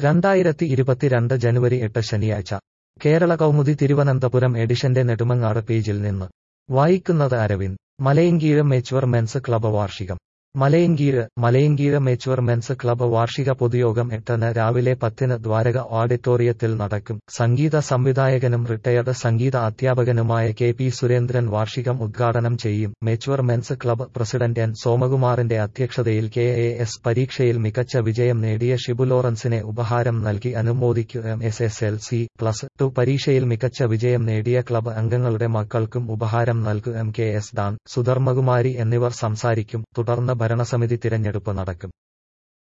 രണ്ടായിരത്തി ഇരുപത്തിരണ്ട് ജനുവരി എട്ട് ശനിയാഴ്ച കേരള കൗമുദി തിരുവനന്തപുരം എഡിഷന്റെ നെടുമങ്ങാട് പേജിൽ നിന്ന് വായിക്കുന്നത് Aravind Malayankeezh mature men's club വാർഷികം Malayankeezh Malayankeezh mature men's club വാർഷിക പൊതുയോഗം എട്ടിന് രാവിലെ പത്തിന് ദ്വാരക ഓഡിറ്റോറിയത്തിൽ നടക്കും സംഗീത സംവിധായകനും റിട്ടയർഡ് സംഗീത അധ്യാപകനുമായ കെ പി സുരേന്ദ്രൻ വാർഷികം ഉദ്ഘാടനം ചെയ്യും mature men's club president N സോമകുമാറിന്റെ അധ്യക്ഷതയിൽ കെ എ എസ് പരീക്ഷയിൽ മികച്ച വിജയം നേടിയ ഷിബു ലോറൻസിനെ ഉപഹാരം നൽകി അനുമോദിക്കും S S L C plus two പരീക്ഷയിൽ മികച്ച വിജയം നേടിയ ക്ലബ് അംഗങ്ങളുടെ മക്കൾക്കും ഉപഹാരം നൽകും കെ എസ് ഡാൻ സുധർമ്മകുമാരി എന്നിവർ സംസാരിക്കും തുടർന്ന് ഭരണസമിതി തിരഞ്ഞെടുപ്പ് നടക്കും